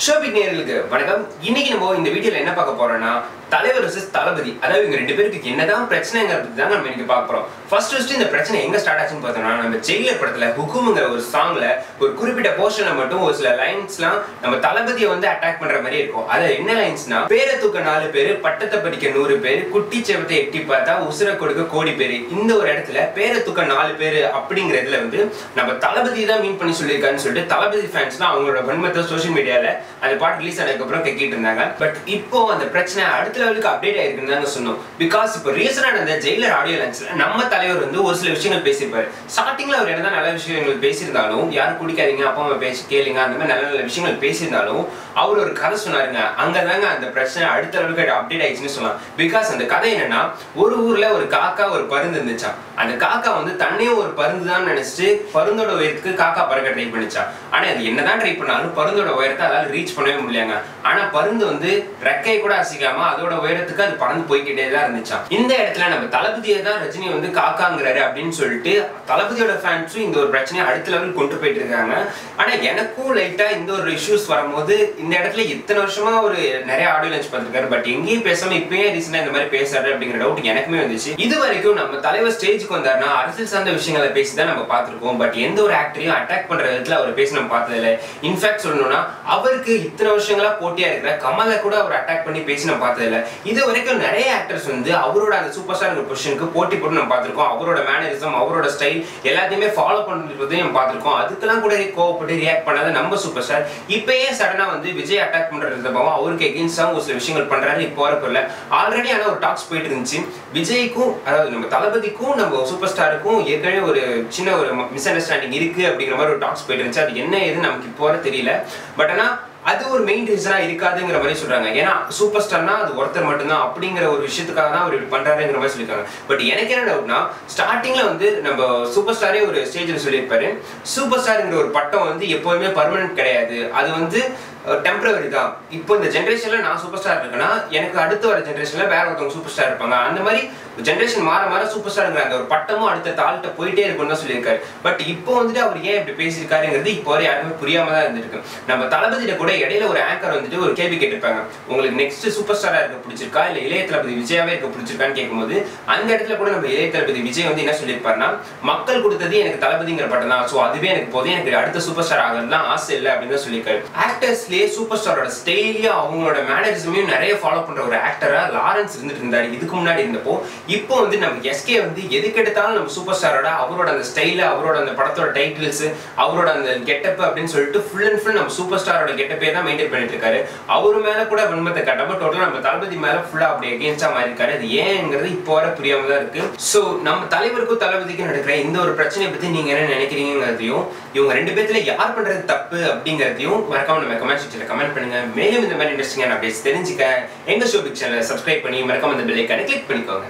ஷோபிக் நேர்களுக்கு வணக்கம் இன்னைக்கு நம்ம இந்த வீடியோல என்ன பார்க்க போறோம்னா தலைவர் vs தளபதி அதாவது இவங்க ரெண்டு பேருக்கு என்னதான் பிரச்சனைங்கிறது தான் நம்ம இன்னைக்கு பார்க்க போறோம் ஃபர்ஸ்ட் ஃபர்ஸ்ட் இந்த பிரச்சனை எங்க ஸ்டார்ட் ஆச்சுன்னு பார்த்தோம்னா நம்ம ஜெயிலர் படத்துல ஹுக்குமுங்கிற ஒரு சாங்ல ஒரு குறிப்பிட்ட போர்ஷன்ல மட்டும் ஒரு சில லைன்ஸ்லாம் நம்ம தளபதியை வந்து அட்டாக் பண்ற மாதிரி இருக்கும் அது என்ன லைன்ஸ்னா பேரை தூக்க நாலு பேரு பட்டத்தை படிக்க நூறு பேர் குட்டி செவத்தை எட்டி பார்த்தா உசுர கொடுக்க கோடி பேரு இந்த ஒரு இடத்துல பேரை தூக்க நாலு பேரு அப்படிங்கிறதுல வந்து நம்ம தளபதி தான் மீன் பண்ணி சொல்லியிருக்காருன்னு சொல்லிட்டு தளபதி ஃபேன்ஸ்லாம் அவங்களோட வன்மத்தை சோஷியல் மீடியால அந்த பாட்டு ரிலீஸ் ஆனதுக்கு அப்புறம் கக்கிட்டு இருந்தாங்க பட் இப்போ அந்த பிரச்சனை அடுத்த லெவலுக்கு அப்டேட் ஆயிருக்குன்னு தாங்க சொன்னோம் பிகாஸ் இப்போ ரீசனா நடந்த ஜெயிலர் ஆடியோ லான்ச்ல நம்ம தலைவர் வந்து ஒரு சில விஷயங்கள் பேசியிருப்பாரு ஸ்டார்டிங்ல அவர் என்னதான் நல்ல விஷயங்கள் பேசியிருந்தாலும் யாரும் குடிக்காதீங்க அப்பா அம்மா பேசி கேளுங்க அந்த மாதிரி நல்ல நல்ல விஷயங்கள் பேசியிருந்தாலும் அவர் ஒரு கதை சொன்னாருங்க அங்கதாங்க அந்த பிரச்சனை அடுத்த லெவலுக்கு அப்டேட் ஆயிடுச்சுன்னு சொல்லலாம் பிகாஸ் அந்த கதை என்னன்னா ஒரு ஊர்ல ஒரு காக்கா ஒரு பருந்து இருந்துச்சாம் அந்த காக்கா வந்து தன்னையும் ஒரு பருந்து தான் நினைச்சிட்டு பருந்தோட உயரத்துக்கு காக்கா பறக்க ட்ரை பண்ணிச்சான் ஆனா அது என்னதான் ட்ரை பண்ணாலும் பருந்தோட உயரத்தை அதால ரீச் பண்ணவே முடியலங்க ஆனா பருந்து வந்து ரெக்கையை கூட அசைக்காம அதோட உயரத்துக்கு அது பறந்து போய்க்கிட்டே தான் இருந்துச்சாம் இந்த இடத்துல நம்ம தளபதியை தான் ரஜினி வந்து காக்காங்கிறாரு அப்படின்னு சொல்லிட்டு தளபதியோட ஃபேன்ஸும் இந்த ஒரு பிரச்சனையை அடுத்த லெவல் கொண்டு போயிட்டு இருக்காங்க ஆனா எனக்கும் லைட்டா இந்த ஒரு இஷ்யூஸ் வரும்போது இந்த இடத்துல இத்தனை வருஷமா ஒரு நிறைய ஆடியோ லான்ச் பார்த்திருக்காரு பட் எங்கேயும் பேசாம இப்பயே ரீசெண்டா இந்த மாதிரி பேசுறாரு அப்படிங்கிற டவுட் எனக்குமே வந்துச்சு இது வரைக்கும் நம்ம தலைவர் ஸ்டேஜுக்கு வந்தாருன்னா அரசியல் சார்ந்த விஷயங்களை பேசி தான் நம்ம பார்த்திருக்கோம் பட் எந்த ஒரு ஆக்டரையும் அட்டாக் பண்ற விதத்துல அவர் பேசி நம்ம பார்த்ததில்ல இன்ஃபேக்ட் சொல்லணும்னா அவருக்கு இத்தனை வருஷங்களா போட்டியா இருக்கிற கமலை கூட அவர் அட்டாக் பண்ணி பேசி நம்ம பார்த்ததில்ல இது வரைக்கும் நிறைய ஆக்டர்ஸ் வந்து அவரோட அந்த சூப்பர் ஸ்டார் பொசிஷனுக்கு போட்டி போட்டு நம்ம பார்த்திருக்கோம் அவரோட மேனரிசம் அவரோட ஸ்டைல் எல்லாத்தையுமே ஃபாலோ பண்ணுறதையும் நம்ம பார்த்திருக்கோம் அதுக்கெல்லாம் கூட கோவப்பட்டு ரியாக்ட் பண்ணாத நம்ம சூப்பர் ஸ்டார் இப்பயே சடனா வந்து விஜய் அட்டாக் பண்றது பாவம் அவருக்கு எகெயின்ஸ்டா ஒரு சில விஷயங்கள் பண்றாரு இப்போ வரக்குள்ள ஆல்ரெடி ஆனா ஒரு டாக்ஸ் போயிட்டு இருந்துச்சு விஜய்க்கும் அதாவது நம்ம தளபதிக்கும் நம்ம சூப்பர் ஸ்டாருக்கும் ஏற்கனவே ஒரு சின்ன ஒரு மிஸ் அண்டர்ஸ்டாண்டிங் இருக்கு அப்படிங்கிற மாதிரி ஒரு டாக்ஸ் போயிட்டு இருந்துச்சு அது என்ன ஏது நமக்கு இப்போ வர தெரியல பட் ஆனா அது ஒரு மெயின் ரீசனா இருக்காதுங்கிற மாதிரி சொல்றாங்க ஏன்னா சூப்பர் ஸ்டார்னா அது ஒருத்தர் மட்டும்தான் அப்படிங்கிற ஒரு விஷயத்துக்காக தான் அவர் இப்படி பண்றாருங்கிற மாதிரி சொல்லியிருக்காங்க பட் எனக்கு என்ன டவுட்னா ஸ்டார்டிங்ல வந்து நம்ம சூப்பர் ஸ்டாரே ஒரு ஸ்டேஜில் சொல்லியிருப்பாரு சூப்பர் ஸ்டார்ங்கிற ஒரு பட்டம் வந்து எப்போதுமே பர்மனன்ட் கிடையாது அது வந்து டெம்பரவரி தான் இப்போ இந்த ஜென்ரேஷன்ல நான் சூப்பர் ஸ்டார் இருக்கேன்னா எனக்கு அடுத்து வர ஜென்ரேஷன்ல வேற ஒருத்தவங்க சூப்பர் ஸ்டார் இருப்பாங்க அந்த மாதிரி ஜென்ரேஷன் மாற மாற சூப்பர் ஸ்டாருங்கிற அந்த ஒரு பட்டமும் அடுத்த தாள்கிட்ட போயிட்டே இருக்கும்னு தான் சொல்லியிருக்காரு பட் இப்போ வந்துட்டு அவர் ஏன் இப்படி பேசியிருக்காருங்கிறது இப்போ வரை யாருமே புரியாம தான் இருந்திருக்கு நம்ம தளபதியிட கூட இடையில ஒரு ஆங்கர் வந்துட்டு ஒரு கேள்வி கேட்டிருப்பாங்க உங்களுக்கு நெக்ஸ்ட் சூப்பர் ஸ்டாரா இருக்க பிடிச்சிருக்கா இல்ல இளைய தளபதி விஜயாவே இருக்க பிடிச்சிருக்கான்னு கேட்கும்போது அந்த இடத்துல கூட நம்ம இளைய தளபதி விஜய் வந்து என்ன சொல்லியிருப்பாருன்னா மக்கள் கொடுத்தது எனக்கு தளபதிங்கிற பட்டம் தான் ஸோ அதுவே எனக்கு போதும் எனக்கு அடுத்த சூப்பர் ஸ்டார் ஆகிறதுலாம் ஆசை இல்லை அப்படின்னு தான் சொல்லியிருக்காரு ஆக்டர்ஸ்லேயே சூப்பர் ஸ்டாரோட ஸ்டைலையும் அவங்களோட மேனரிசமையும் நிறைய ஃபாலோ பண்ற ஒரு ஆக்டரா லாரன்ஸ் இருந்துட்டு இருந்தாரு இதுக்கு முன்னாடி இருந்தப்போ இப்போ வந்து நம்ம எஸ்கே வந்து எதுக்கு எடுத்தாலும் நம்ம சூப்பர் ஸ்டாரோட அவரோட அந்த ஸ்டைல அவரோட அந்த படத்தோட டைட்டில்ஸ் அவரோட அந்த கெட்டப் அப்படின்னு சொல்லிட்டு ஃபுல் அண்ட் ஃபுல் நம்ம சூப்பர் ஸ்டாரோட கெட்டப்பே தான் மெயின்டைன் பண்ணிட்டு இருக்காரு அவர் மேல கூட வன்மத்தை காட்டாம டோட்டலா நம்ம தளபதி மேல ஃபுல்லா அப்படி எகேன்ஸ்டா மாறி இருக்காரு அது ஏங்கிறது இப்போ வர புரியாம தான் இருக்கு ஸோ நம்ம தலைவருக்கும் தளபதிக்கும் நடக்கிற இந்த ஒரு பிரச்சனையை பத்தி நீங்க என்ன நினைக்கிறீங்கிறதையும் இவங்க ரெண்டு பேத்துல யார் பண்றது தப்பு அப்படிங்கிறதையும் மறக்காம நம்ம கமெண்ட் செக்ஷன்ல கமெண்ட் பண்ணுங்க மேலும் இந்த மாதிரி இன்ட்ரெஸ்டிங்கான அப்டேட்ஸ் தெரிஞ்சுக்க எங்க ஷோ பிக் சேனலை சப்ஸ்கிரைப் பண்ணி மறக்காம இந்த பெல் ஐக்கானை கிளிக் பண்ணிக்கோங்க